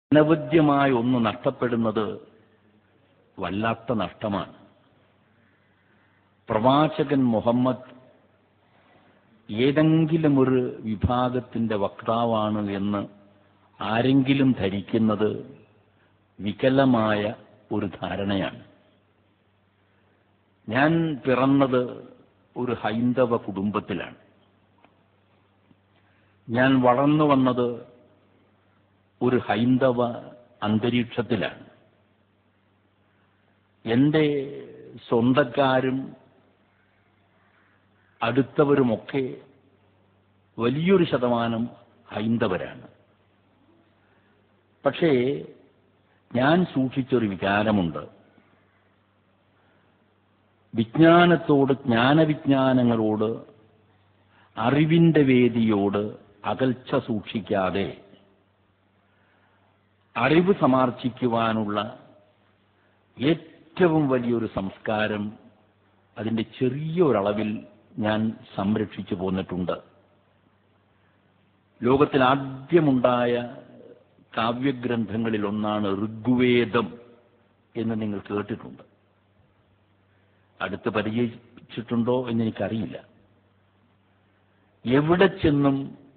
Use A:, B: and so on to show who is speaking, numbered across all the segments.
A: അനവദ്യമായ ഒന്ന് നഷ്ടപ്പെടുന്നത് വല്ലാത്ത നഷ്ടമാണ് പ്രവാചകൻ മുഹമ്മദ് ഏതെങ്കിലും ഒരു വിഭാഗത്തിന്റെ വക്താവാണ് എന്ന് ആരെങ്കിലും ധരിക്കുന്നത് വികലമായ ഒരു ധാരണയാണ് ഞാൻ പിറന്നത് ഒരു ഹൈന്ദവ കുടുംബത്തിലാണ് ഞാൻ വളർന്നു വന്നത് ഒരു ഹൈന്ദവ അന്തരീക്ഷത്തിലാണ് എന്റെ സ്വന്തക്കാരും അടുത്തവരുമൊക്കെ വലിയൊരു ശതമാനം ഹൈന്ദവരാണ് പക്ഷേ ഞാൻ സൂക്ഷിച്ചൊരു വികാരമുണ്ട് വിജ്ഞാനത്തോട് ജ്ഞാനവിജ്ഞാനങ്ങളോട് അറിവിന്റെ വേദിയോട് അകൽച്ച സൂക്ഷിക്കാതെ അറിവ് സമാർജിക്കുവാനുള്ള ഏറ്റവും വലിയൊരു സംസ്കാരം അതിന്റെ ചെറിയൊരളവിൽ ഞാൻ സംരക്ഷിച്ചു പോന്നിട്ടുണ്ട് ലോകത്തിൽ ആദ്യമുണ്ടായ കാവ്യഗ്രന്ഥങ്ങളിൽ ഒന്നാണ് ഋഗ്വേദം എന്ന് നിങ്ങൾ കേട്ടിട്ടുണ്ട് അടുത്ത് പരിചയിച്ചിട്ടുണ്ടോ എന്ന് എനിക്കറിയില്ല എവിടെ ചെന്നും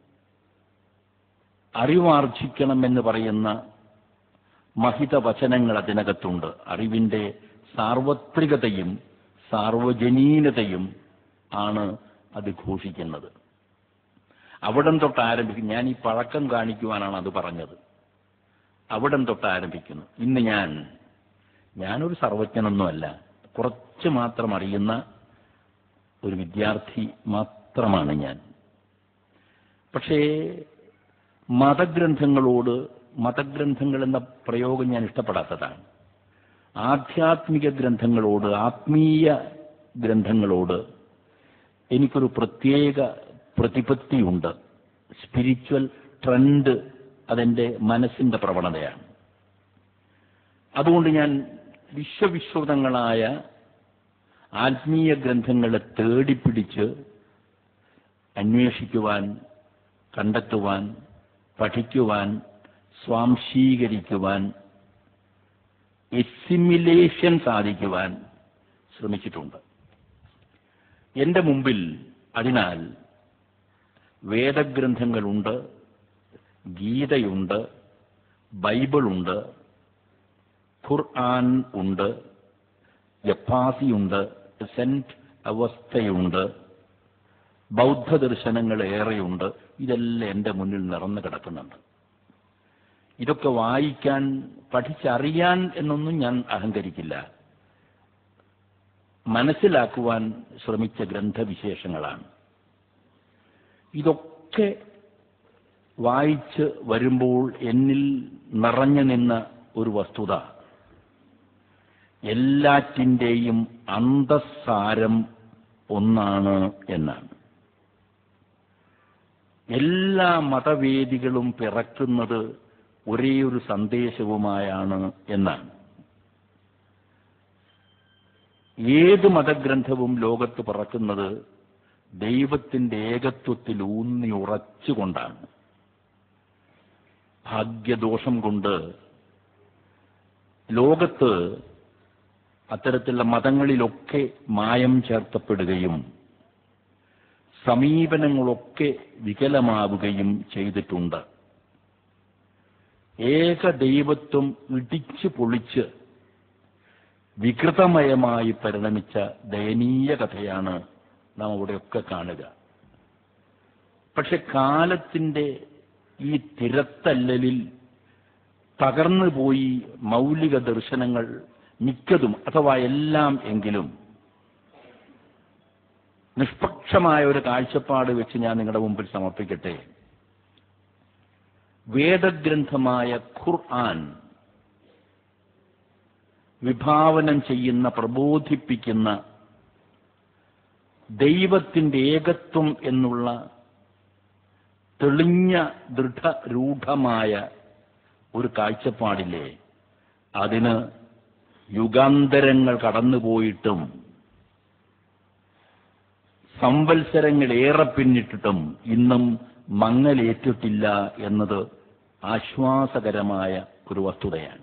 A: അറിവാർജിക്കണമെന്ന് പറയുന്ന മഹിത വചനങ്ങൾ അതിനകത്തുണ്ട് അറിവിന്റെ സാർവത്രികതയും സാർവജനീനതയും ആണ് അത് ഘോഷിക്കുന്നത് അവിടം തൊട്ട് ആരംഭിക്കും ഞാൻ ഈ പഴക്കം കാണിക്കുവാനാണ് അത് പറഞ്ഞത് അവിടം തൊട്ട് ആരംഭിക്കുന്നു ഇന്ന് ഞാൻ ഞാനൊരു സർവജ്ഞനൊന്നുമല്ല കുറച്ച് മാത്രം അറിയുന്ന ഒരു വിദ്യാർത്ഥി മാത്രമാണ് ഞാൻ പക്ഷേ മതഗ്രന്ഥങ്ങളോട് മതഗ്രന്ഥങ്ങൾ എന്ന പ്രയോഗം ഞാൻ ഇഷ്ടപ്പെടാത്തതാണ് ആധ്യാത്മിക ഗ്രന്ഥങ്ങളോട് ആത്മീയ ഗ്രന്ഥങ്ങളോട് എനിക്കൊരു പ്രത്യേക പ്രതിപത്തിയുണ്ട് സ്പിരിച്വൽ ട്രെൻഡ് അതെന്റെ മനസ്സിന്റെ പ്രവണതയാണ് അതുകൊണ്ട് ഞാൻ വിശ്വവിശ്രുതങ്ങളായ ആത്മീയ ഗ്രന്ഥങ്ങളെ തേടിപ്പിടിച്ച് അന്വേഷിക്കുവാൻ കണ്ടെത്തുവാൻ പഠിക്കുവാൻ സ്വാംശീകരിക്കുവാൻ എസിമിലേഷൻ സാധിക്കുവാൻ ശ്രമിച്ചിട്ടുണ്ട് എന്റെ മുമ്പിൽ അതിനാൽ വേദഗ്രന്ഥങ്ങളുണ്ട് ഗീതയുണ്ട് ബൈബിളുണ്ട് ഖുർആൻ ഉണ്ട് ജപ്പാസിയുണ്ട് സെന്റ് അവസ്ഥയുണ്ട് ബൗദ്ധ ദർശനങ്ങൾ ഏറെയുണ്ട് ഇതെല്ലാം എന്റെ മുന്നിൽ നിറഞ്ഞു കിടക്കുന്നുണ്ട് ഇതൊക്കെ വായിക്കാൻ പഠിച്ചറിയാൻ എന്നൊന്നും ഞാൻ അഹങ്കരിക്കില്ല മനസ്സിലാക്കുവാൻ ശ്രമിച്ച ഗ്രന്ഥവിശേഷങ്ങളാണ് ഇതൊക്കെ വായിച്ച് വരുമ്പോൾ എന്നിൽ നിറഞ്ഞു നിന്ന ഒരു വസ്തുത എല്ലാറ്റിൻ്റെയും അന്തസ്സാരം ഒന്നാണ് എന്നാണ് എല്ലാ മതവേദികളും പിറക്കുന്നത് ഒരേ ഒരു സന്ദേശവുമായാണ് എന്നാണ് ഏത് മതഗ്രന്ഥവും ലോകത്ത് പിറക്കുന്നത് ദൈവത്തിന്റെ ഏകത്വത്തിൽ ഊന്നി ഉറച്ചുകൊണ്ടാണ് ഭാഗ്യദോഷം കൊണ്ട് ലോകത്ത് അത്തരത്തിലുള്ള മതങ്ങളിലൊക്കെ മായം ചേർത്തപ്പെടുകയും സമീപനങ്ങളൊക്കെ വികലമാവുകയും ചെയ്തിട്ടുണ്ട് ഏക ദൈവത്വം ഇടിച്ചു പൊളിച്ച് വികൃതമയമായി പരിണമിച്ച ദയനീയ കഥയാണ് നാം അവിടെയൊക്കെ കാണുക പക്ഷെ കാലത്തിന്റെ ഈ തിരത്തല്ലലിൽ തകർന്നു പോയി മൗലിക ദർശനങ്ങൾ മിക്കതും അഥവാ എല്ലാം എങ്കിലും നിഷ്പക്ഷമായ ഒരു കാഴ്ചപ്പാട് വെച്ച് ഞാൻ നിങ്ങളുടെ മുമ്പിൽ സമർപ്പിക്കട്ടെ വേദഗ്രന്ഥമായ ഖുർആൻ വിഭാവനം ചെയ്യുന്ന പ്രബോധിപ്പിക്കുന്ന ദൈവത്തിന്റെ ഏകത്വം എന്നുള്ള തെളിഞ്ഞ ദൃഢരൂഢമായ ഒരു കാഴ്ചപ്പാടില്ലേ അതിന് യുഗാന്തരങ്ങൾ കടന്നുപോയിട്ടും സംവത്സരങ്ങൾ ഏറെ പിന്നിട്ടിട്ടും ഇന്നും മങ്ങലേറ്റിട്ടില്ല എന്നത് ആശ്വാസകരമായ ഒരു വസ്തുതയാണ്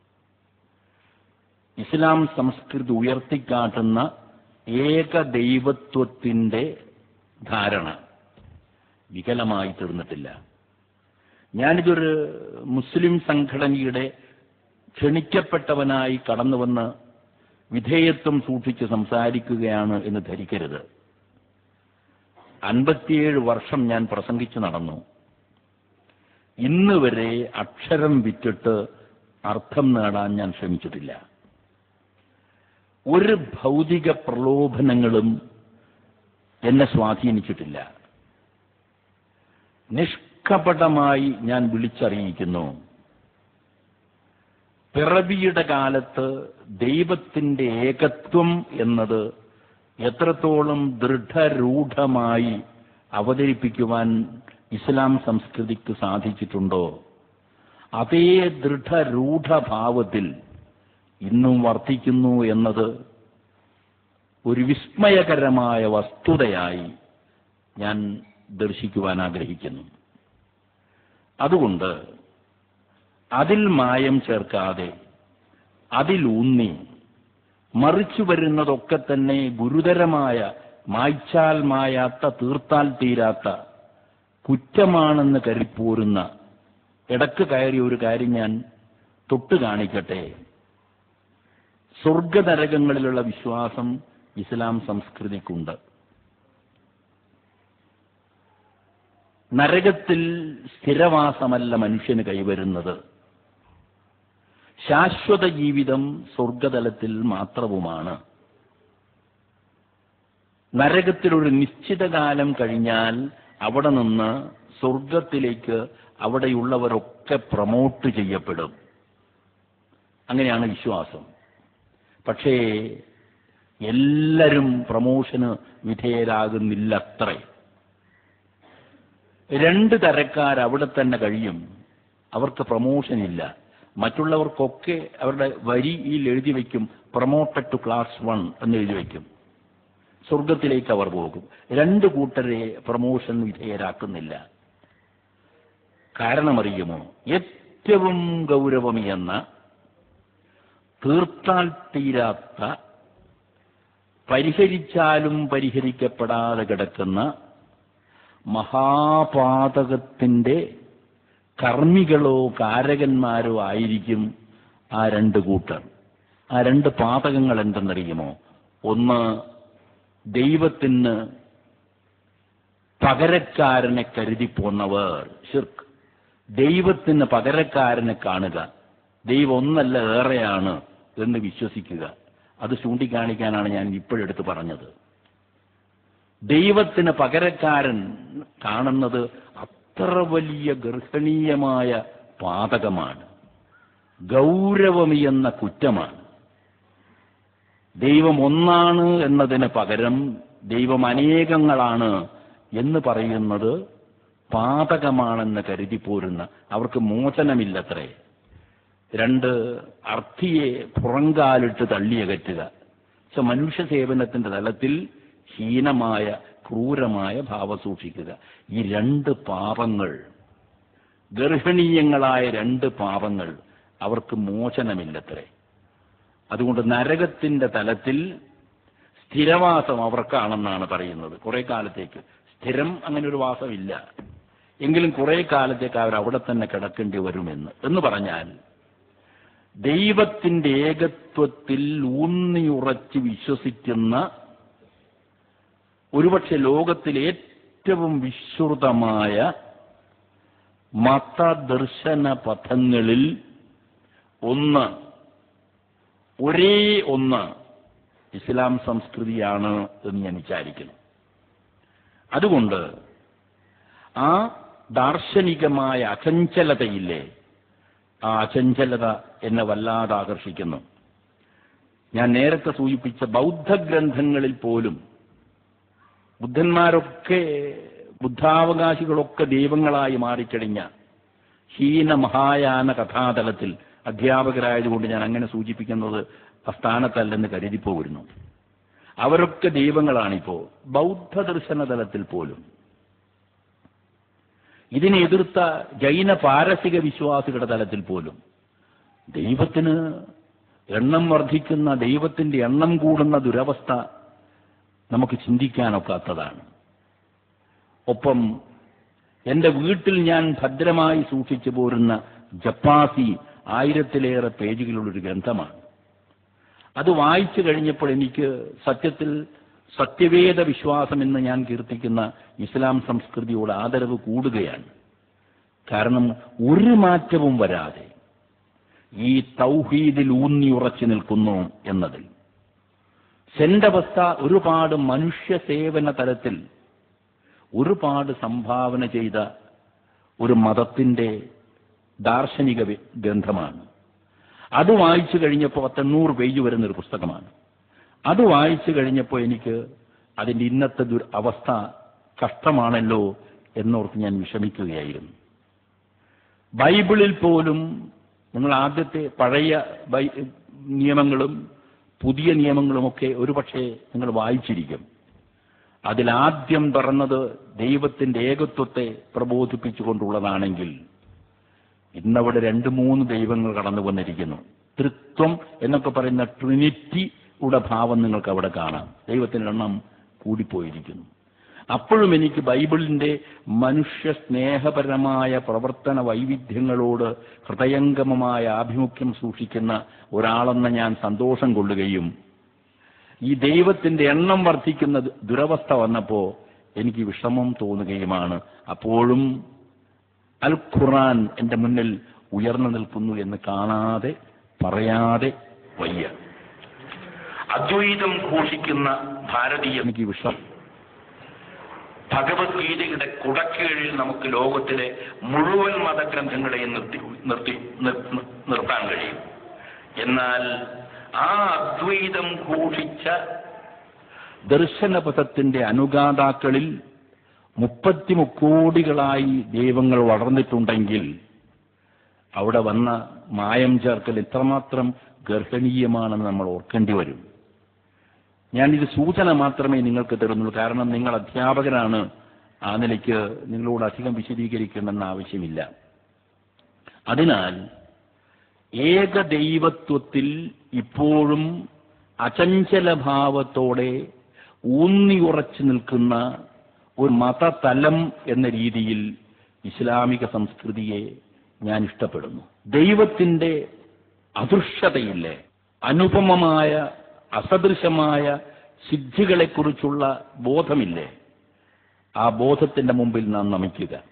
A: ഇസ്ലാം സംസ്കൃതി ഉയർത്തിക്കാട്ടുന്ന ഏക ദൈവത്വത്തിന്റെ ധാരണ വികലമായി തീർന്നിട്ടില്ല ഞാനിതൊരു മുസ്ലിം സംഘടനയുടെ ക്ഷണിക്കപ്പെട്ടവനായി കടന്നു വന്ന് വിധേയത്വം സൂക്ഷിച്ച് സംസാരിക്കുകയാണ് എന്ന് ധരിക്കരുത് അൻപത്തിയേഴ് വർഷം ഞാൻ പ്രസംഗിച്ചു നടന്നു ഇന്ന് വരെ അക്ഷരം വിറ്റിട്ട് അർത്ഥം നേടാൻ ഞാൻ ശ്രമിച്ചിട്ടില്ല ഒരു ഭൗതിക പ്രലോഭനങ്ങളും എന്നെ സ്വാധീനിച്ചിട്ടില്ല നിഷ്കപടമായി ഞാൻ വിളിച്ചറിയിക്കുന്നു പിറവിയുടെ കാലത്ത് ദൈവത്തിന്റെ ഏകത്വം എന്നത് എത്രത്തോളം ദൃഢരൂഢമായി അവതരിപ്പിക്കുവാൻ ഇസ്ലാം സംസ്കൃതിക്ക് സാധിച്ചിട്ടുണ്ടോ അതേ ദൃഢരൂഢഭാവത്തിൽ ഇന്നും വർത്തിക്കുന്നു എന്നത് ഒരു വിസ്മയകരമായ വസ്തുതയായി ഞാൻ ദർശിക്കുവാൻ ആഗ്രഹിക്കുന്നു അതുകൊണ്ട് അതിൽ മായം ചേർക്കാതെ അതിലൂന്നി മറിച്ചു വരുന്നതൊക്കെ തന്നെ ഗുരുതരമായ മായ്ച്ചാൽ മായാത്ത തീർത്താൽ തീരാത്ത കുറ്റമാണെന്ന് കരുതിപ്പോരുന്ന ഇടക്ക് കയറിയ ഒരു കാര്യം ഞാൻ തൊട്ട് കാണിക്കട്ടെ സ്വർഗനരകങ്ങളിലുള്ള വിശ്വാസം ഇസ്ലാം സംസ്കൃതിക്കുണ്ട് നരകത്തിൽ സ്ഥിരവാസമല്ല മനുഷ്യന് കൈവരുന്നത് ശാശ്വത ജീവിതം സ്വർഗതലത്തിൽ മാത്രവുമാണ് നരകത്തിൽ ഒരു നിശ്ചിത കാലം കഴിഞ്ഞാൽ അവിടെ നിന്ന് സ്വർഗത്തിലേക്ക് അവിടെയുള്ളവരൊക്കെ പ്രമോട്ട് ചെയ്യപ്പെടും അങ്ങനെയാണ് വിശ്വാസം പക്ഷേ എല്ലാവരും പ്രമോഷന് വിധേയരാകുന്നില്ലത്രേ രണ്ട് തരക്കാർ അവിടെ തന്നെ കഴിയും അവർക്ക് പ്രമോഷൻ ഇല്ല മറ്റുള്ളവർക്കൊക്കെ അവരുടെ വരിയിൽ എഴുതി വയ്ക്കും പ്രൊമോട്ടഡ് ടു ക്ലാസ് വൺ എന്ന് എഴുതി വയ്ക്കും സ്വർഗത്തിലേക്ക് അവർ പോകും രണ്ട് കൂട്ടരെ പ്രമോഷൻ വിധേയരാക്കുന്നില്ല കാരണമറിയുമോ ഏറ്റവും ഗൗരവമെന്ന തീർത്താൽ തീരാത്ത പരിഹരിച്ചാലും പരിഹരിക്കപ്പെടാതെ കിടക്കുന്ന മഹാപാതകത്തിന്റെ കർമ്മികളോ കാരകന്മാരോ ആയിരിക്കും ആ രണ്ട് കൂട്ടർ ആ രണ്ട് പാതകങ്ങൾ എന്തെന്നറിയുമോ ഒന്ന് ദൈവത്തിന് പകരക്കാരനെ കരുതി പോന്നവർ ഷിർക്ക് ദൈവത്തിന് പകരക്കാരനെ കാണുക ദൈവം ഒന്നല്ല ഏറെയാണ് എന്ന് വിശ്വസിക്കുക അത് ചൂണ്ടിക്കാണിക്കാനാണ് ഞാൻ ഇപ്പോഴെടുത്ത് പറഞ്ഞത് ദൈവത്തിന് പകരക്കാരൻ കാണുന്നത് അത്ര വലിയ ഗർഹണീയമായ പാതകമാണ് ഗൗരവമെന്ന കുറ്റമാണ് ദൈവം ഒന്നാണ് എന്നതിന് പകരം ദൈവം അനേകങ്ങളാണ് എന്ന് പറയുന്നത് പാതകമാണെന്ന് കരുതി പോരുന്ന അവർക്ക് മോചനമില്ലത്രേ രണ്ട് അർത്ഥിയെ പുറങ്കാലിട്ട് തള്ളിയകറ്റുക പക്ഷെ മനുഷ്യ സേവനത്തിന്റെ തലത്തിൽ ഹീനമായ ക്രൂരമായ ഭാവം സൂക്ഷിക്കുക ഈ രണ്ട് പാപങ്ങൾ ഗർഹണീയങ്ങളായ രണ്ട് പാപങ്ങൾ അവർക്ക് മോചനമില്ലത്രേ അതുകൊണ്ട് നരകത്തിന്റെ തലത്തിൽ സ്ഥിരവാസം അവർക്കാണെന്നാണ് പറയുന്നത് കുറെ കാലത്തേക്ക് സ്ഥിരം അങ്ങനെ ഒരു വാസമില്ല എങ്കിലും കുറെ കാലത്തേക്ക് അവർ അവിടെ തന്നെ കിടക്കേണ്ടി വരുമെന്ന് എന്ന് പറഞ്ഞാൽ ദൈവത്തിന്റെ ഏകത്വത്തിൽ ഊന്നിയുറച്ച് വിശ്വസിക്കുന്ന ഒരുപക്ഷെ ലോകത്തിലെ ഏറ്റവും വിശ്രുതമായ മതദർശന പഥങ്ങളിൽ ഒന്ന് ഒരേ ഒന്ന് ഇസ്ലാം സംസ്കൃതിയാണ് എന്ന് ഞാൻ വിചാരിക്കുന്നു അതുകൊണ്ട് ആ ദാർശനികമായ അചഞ്ചലതയില്ലേ ആ അചഞ്ചലത എന്നെ വല്ലാതെ ആകർഷിക്കുന്നു ഞാൻ നേരത്തെ സൂചിപ്പിച്ച ബൗദ്ധഗ്രന്ഥങ്ങളിൽ പോലും ബുദ്ധന്മാരൊക്കെ ബുദ്ധാവകാശികളൊക്കെ ദൈവങ്ങളായി മാറിക്കഴിഞ്ഞ ഹീന മഹായാന കഥാതലത്തിൽ അധ്യാപകരായതുകൊണ്ട് ഞാൻ അങ്ങനെ സൂചിപ്പിക്കുന്നത് അസ്ഥാനത്തല്ലെന്ന് കരുതിപ്പോരുന്നു അവരൊക്കെ ദൈവങ്ങളാണിപ്പോ ബൗദ്ധ ദർശന തലത്തിൽ പോലും ഇതിനെ എതിർത്ത ജൈന പാരസിക വിശ്വാസികളുടെ തലത്തിൽ പോലും ദൈവത്തിന് എണ്ണം വർദ്ധിക്കുന്ന ദൈവത്തിന്റെ എണ്ണം കൂടുന്ന ദുരവസ്ഥ നമുക്ക് ചിന്തിക്കാനൊക്കാത്തതാണ് ഒപ്പം എന്റെ വീട്ടിൽ ഞാൻ ഭദ്രമായി സൂക്ഷിച്ചു പോരുന്ന ജപ്പാസി ആയിരത്തിലേറെ പേജുകളുള്ളൊരു ഗ്രന്ഥമാണ് അത് വായിച്ചു കഴിഞ്ഞപ്പോൾ എനിക്ക് സത്യത്തിൽ സത്യവേദ വിശ്വാസം എന്ന് ഞാൻ കീർത്തിക്കുന്ന ഇസ്ലാം സംസ്കൃതിയോട് ആദരവ് കൂടുകയാണ് കാരണം ഒരു മാറ്റവും വരാതെ ഈ തൗഹീദിൽ ഊന്നി ഉറച്ചു നിൽക്കുന്നു എന്നതിൽ സെന്റവസ്ഥ ഒരുപാട് മനുഷ്യ സേവന തലത്തിൽ ഒരുപാട് സംഭാവന ചെയ്ത ഒരു മതത്തിന്റെ ദാർശനിക വി- ഗ്രന്ഥമാണ് അത് വായിച്ചു കഴിഞ്ഞപ്പോൾ പത്തെണ്ണൂറ് പേജ് വരുന്ന ഒരു പുസ്തകമാണ് അത് വായിച്ചു കഴിഞ്ഞപ്പോൾ എനിക്ക് അതിന്റെ ഇന്നത്തെ ദുർ അവസ്ഥ കഷ്ടമാണല്ലോ എന്നോർത്ത് ഞാൻ വിഷമിക്കുകയായിരുന്നു ബൈബിളിൽ പോലും നിങ്ങൾ ആദ്യത്തെ പഴയ ബൈ നിയമങ്ങളും പുതിയ നിയമങ്ങളുമൊക്കെ ഒരുപക്ഷെ നിങ്ങൾ വായിച്ചിരിക്കും അതിലാദ്യം പറഞ്ഞത് ദൈവത്തിന്റെ ഏകത്വത്തെ പ്രബോധിപ്പിച്ചുകൊണ്ടുള്ളതാണെങ്കിൽ ഇന്നവിടെ രണ്ട് മൂന്ന് ദൈവങ്ങൾ കടന്നു വന്നിരിക്കുന്നു തൃത്വം എന്നൊക്കെ പറയുന്ന ട്രിനിറ്റിയുടെ ഭാവം നിങ്ങൾക്ക് അവിടെ കാണാം ദൈവത്തിന്റെ എണ്ണം കൂടിപ്പോയിരിക്കുന്നു അപ്പോഴും എനിക്ക് ബൈബിളിന്റെ മനുഷ്യ സ്നേഹപരമായ പ്രവർത്തന വൈവിധ്യങ്ങളോട് ഹൃദയംഗമമായ ആഭിമുഖ്യം സൂക്ഷിക്കുന്ന ഒരാളെന്ന ഞാൻ സന്തോഷം കൊള്ളുകയും ഈ ദൈവത്തിന്റെ എണ്ണം വർദ്ധിക്കുന്ന ദു- ദുരവസ്ഥ വന്നപ്പോ എനിക്ക് വിഷമം തോന്നുകയുമാണ് അപ്പോഴും അൽ ഖുറാൻ എന്റെ മുന്നിൽ ഉയർന്നു നിൽക്കുന്നു എന്ന് കാണാതെ പറയാതെ വയ്യ അദ്വൈതം ഘോഷിക്കുന്ന ഭാരതീയ എനിക്ക് വിഷം ഭഗവത്ഗീതയുടെ കുടക്കീഴിൽ നമുക്ക് ലോകത്തിലെ മുഴുവൻ മതഗ്രന്ഥങ്ങളെയും നിർത്തി നിർത്തി നിർ- നിർ- നിർത്താൻ കഴിയും എന്നാൽ ആ അദ്വൈതം ഘോഷിച്ച ദർശനപഥത്തിന്റെ അനുഗാതാക്കളിൽ മുപ്പത്തി മുക്കോടികളായി ദൈവങ്ങൾ വളർന്നിട്ടുണ്ടെങ്കിൽ അവിടെ വന്ന മായം ചേർക്കൽ എത്രമാത്രം ഗർഹണീയമാണെന്ന് നമ്മൾ ഓർക്കേണ്ടി വരും ഞാനിത് സൂചന മാത്രമേ നിങ്ങൾക്ക് തരുന്നുള്ളൂ കാരണം നിങ്ങൾ അധ്യാപകരാണ് ആ നിലയ്ക്ക് നിങ്ങളോട് അധികം വിശദീകരിക്കണമെന്ന് ആവശ്യമില്ല അതിനാൽ ഏകദൈവത്വത്തിൽ ഇപ്പോഴും അചഞ്ചലഭാവത്തോടെ ഊന്നിയുറച്ചു നിൽക്കുന്ന ഒരു മതതലം എന്ന രീതിയിൽ ഇസ്ലാമിക സംസ്കൃതിയെ ഞാൻ ഇഷ്ടപ്പെടുന്നു ദൈവത്തിന്റെ അദൃശ്യതയില്ലേ അനുപമമായ അസദൃശമായ സിദ്ധികളെക്കുറിച്ചുള്ള ബോധമില്ലേ ആ ബോധത്തിന്റെ മുമ്പിൽ നാം നമിക്കുക